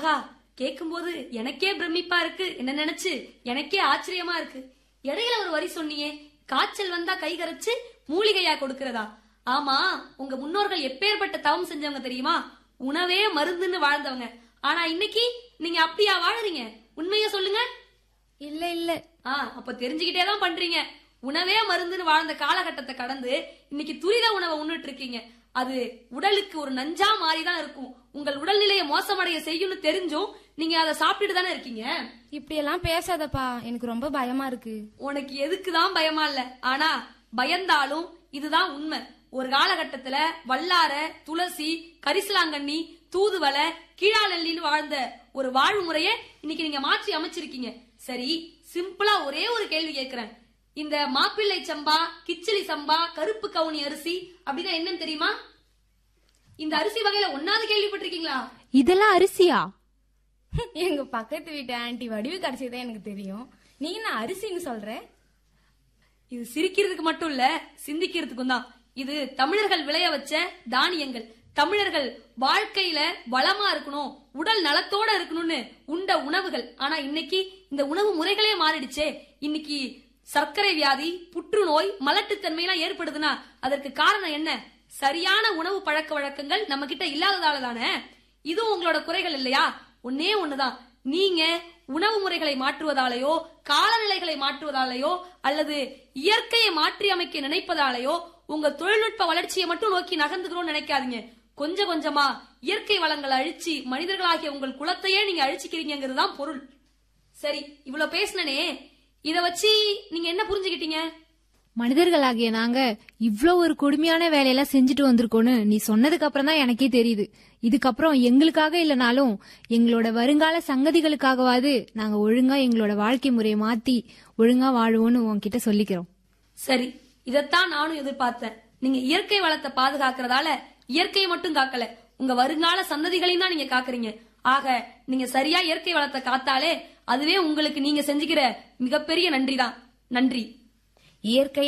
ஆஹா கேக்கும்போது எனக்கே பிரமிப்பா இருக்கு என்ன நினைச்சு எனக்கே ஆச்சரியமா இருக்கு இடையில ஒரு வரி சொன்னியே காய்ச்சல் வந்தா கை கரைச்சு மூலிகையா கொடுக்கறதா ஆமா உங்க முன்னோர்கள் எப்பேற்பட்ட தவம் செஞ்சவங்க தெரியுமா உணவே மருந்துன்னு வாழ்ந்தவங்க ஆனா இன்னைக்கு நீங்க அப்படியா வாழறீங்க உண்மைய சொல்லுங்க இல்ல இல்ல ஆ அப்ப தெரிஞ்சுக்கிட்டே தான் பண்றீங்க உணவே மருந்துன்னு வாழ்ந்த காலகட்டத்தை கடந்து இன்னைக்கு துரித உணவை உண்ணுட்டு இருக்கீங்க அது உடலுக்கு ஒரு நஞ்சா மாறி தான் இருக்கும் உங்கள் உடல்நிலையை மோசமடைய செய்யும்னு தெரிஞ்சும் நீங்க அதை சாப்பிட்டுட்டு தானே இருக்கீங்க இப்படி எல்லாம் பேசாதப்பா எனக்கு ரொம்ப பயமா இருக்கு உனக்கு எதுக்கு தான் பயமா இல்ல ஆனா பயந்தாலும் இதுதான் உண்மை ஒரு காலகட்டத்துல வல்லார துளசி கரிசலாங்கண்ணி தூதுவளை கீழாநெல்லின்னு வாழ்ந்த ஒரு வாழ்வு முறையை இன்னைக்கு நீங்க மாற்றி அமைச்சிருக்கீங்க சரி சிம்பிளா ஒரே ஒரு கேள்வி கேக்குறேன் இந்த மாப்பிள்ளை சம்பா கிச்சிலி சம்பா கருப்பு கவுனி அரிசி அப்படின்னா என்னன்னு தெரியுமா இந்த அரிசி வகையில ஒன்னாவது கேள்விப்பட்டிருக்கீங்களா இதெல்லாம் அரிசியா எங்க பக்கத்து வீட்டு ஆன்ட்டி வடிவு கிடைச்சதே எனக்கு தெரியும் நீ என்ன அரிசின்னு சொல்ற இது சிரிக்கிறதுக்கு மட்டும் இல்ல சிந்திக்கிறதுக்கும் தான் இது தமிழர்கள் விளைய வச்ச தானியங்கள் தமிழர்கள் வாழ்க்கையில வளமா இருக்கணும் உடல் நலத்தோட இருக்கணும்னு உண்ட உணவுகள் ஆனா இன்னைக்கு இந்த உணவு முறைகளே மாறிடுச்சே இன்னைக்கு சர்க்கரை வியாதி புற்றுநோய் மலட்டுத்தன்மை எல்லாம் ஏற்படுதுன்னா அதற்கு காரணம் என்ன சரியான உணவு பழக்க வழக்கங்கள் நம்ம கிட்ட இல்லாததால தானே இது உங்களோட குறைகள் இல்லையா ஒன்னே ஒண்ணுதான் நீங்க உணவு முறைகளை மாற்றுவதாலேயோ காலநிலைகளை மாற்றுவதாலேயோ அல்லது இயற்கையை மாற்றி அமைக்க நினைப்பதாலேயோ உங்க தொழில்நுட்ப வளர்ச்சியை மட்டும் நோக்கி நகர்ந்துக்கிறோம்னு நினைக்காதீங்க கொஞ்சம் கொஞ்சமா இயற்கை வளங்களை அழிச்சு மனிதர்களாகிய உங்கள் குலத்தையே நீங்க அழிச்சுக்கிறீங்கிறது தான் பொருள் சரி இவ்வளவு பேசுனனே இத வச்சு நீங்க என்ன புரிஞ்சுக்கிட்டீங்க மனிதர்களாகிய நாங்க இவ்ளோ ஒரு கொடுமையான வேலையெல்லாம் செஞ்சுட்டு வந்திருக்கோன்னு நீ சொன்னதுக்கு அப்புறம் தான் எனக்கே தெரியுது இதுக்கப்புறம் எங்களுக்காக இல்லனாலும் எங்களோட வருங்கால சங்கதிகளுக்காகவாது நாங்க ஒழுங்கா எங்களோட வாழ்க்கை முறையை மாத்தி ஒழுங்கா வாழுவோம்னு உன்கிட்ட சொல்லிக்கிறோம் சரி இதத்தான் நானும் எதிர்பார்த்தேன் நீங்க இயற்கை வளத்தை பாதுகாக்கிறதால இயற்கையை மட்டும் காக்கல உங்க வருங்கால சந்ததிகளையும் தான் நீங்க காக்குறீங்க ஆக நீங்க சரியா இயற்கை வளத்தை காத்தாலே அதுவே உங்களுக்கு நீங்க செஞ்சுக்கிற மிகப்பெரிய நன்றி தான் நன்றி இயற்கை